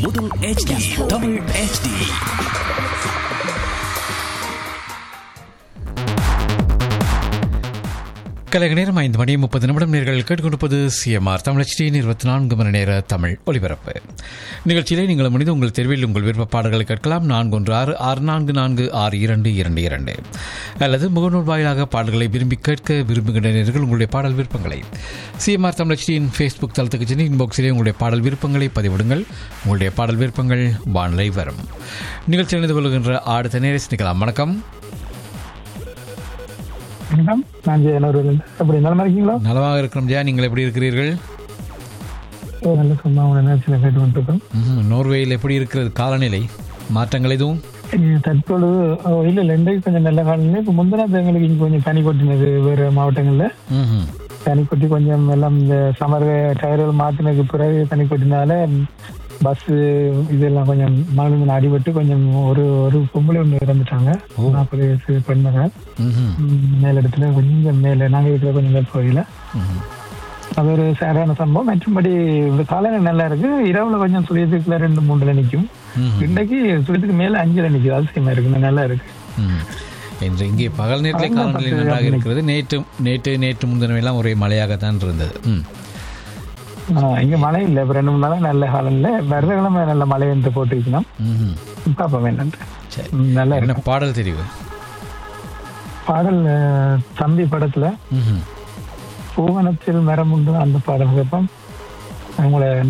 முதல் HD Tamil HD கலைக நேரம் ஐந்து மணி முப்பது நிமிடம் நேர்கள் கேட்டுக்கொண்டிருப்பது சிஎம்ஆர் தமிழச்சியின் இருபத்தி நான்கு மணி நேர தமிழ் ஒலிபரப்பு நிகழ்ச்சியிலே நீங்கள் முடிந்து உங்கள் தெருவில் உங்கள் விருப்ப பாடல்களை கேட்கலாம் நான்கு ஒன்று ஆறு ஆறு நான்கு நான்கு ஆறு இரண்டு இரண்டு இரண்டு அல்லது முகநூல் வாயிலாக பாடல்களை விரும்பி கேட்க விரும்புகின்ற நேர்கள் உங்களுடைய பாடல் விருப்பங்களை சிஎம்ஆர் தமிழச்சியின் ஃபேஸ்புக் தளத்துக்கு சென்று இன்பாக்ஸிலே உங்களுடைய பாடல் விருப்பங்களை பதிவிடுங்கள் உங்களுடைய பாடல் விருப்பங்கள் வானிலை வரும் நிகழ்ச்சி இணைந்து கொள்கின்ற அடுத்த நேரை சிந்திக்கலாம் வணக்கம் வணக்கம் நான் ஜெயனூரில் எப்படி நலமா இருக்கீங்களா நலமாக இருக்கிறோம் ஜெயா நீங்கள் எப்படி இருக்கிறீர்கள் ஓ, நல்ல சும்மா உங்களை நிகழ்ச்சியில் கேட்டு கொண்டிருக்கோம் ம்ஹும். நோர்வேயில் எப்படி இருக்கிறது காலநிலை மாற்றங்கள் எதுவும் இங்க தற்பொழுது ஓ, இல்ல இல்ல இன்றைக்கு கொஞ்சம் நல்ல காலநிலை இப்போ முந்தின எங்களுக்கு இங்க கொஞ்சம் பனி கொட்டினது வேறு மாவட்டங்கள்ல ம்ஹும். பனி கொட்டி கொஞ்சம் எல்லாம் இந்த சமர் டயர்கள் மாத்தினதுக்கு பிறகு பனி கொட்டினால பஸ் இதெல்லாம் கொஞ்சம் மழை அடிபட்டு கொஞ்சம் ஒரு ஒரு பொம்பளை ஒன்று இறந்துட்டாங்க நாற்பது வயசு பெண்மகள் ம்ஹும். ம், மேலிடத்துல கொஞ்சம் மேலே நாங்கள் இருக்கிற கொஞ்சம் மேல் பகுதியில் ம்ஹும். அது ஒரு சரியான சம்பவம் மற்றும்படி இந்த காலையில நல்லா இருக்கு இரவுல கொஞ்சம் சுயத்துக்குள்ள ரெண்டு மூணுல நிக்கும் ம்ஹும். இன்றைக்கு சுயத்துக்கு மேல அஞ்சுல நிக்குது அதிசயமா இருக்கு நல்லா இருக்கு ம்ஹும். இன்று இங்கே பகல் நேரத்தில் காலநிலை நன்றாக இருக்கிறது நேற்று நேற்று நேற்று முன்தினம் எல்லாம் ஒரே மழையாகத்தான் இருந்தது ம். ஆஹ் இங்க மழை இல்ல இப்ப ரெண்டு மூணு நாளா நல்ல காலம் இல்ல வருடக்கிழமை நல்ல மழை என்று போட்டுக்கணும் ம்ஹும். பாப்போம் என்னன்னு சரி ம், நல்லா இருக்கு என்ன பாடல் தெரிவு பாடல் அஹ், தம்பி படத்துல ம்ஹும். பூவனத்தில் மரம் உண்டு அந்த பாடல் கேட்போம் உங்களை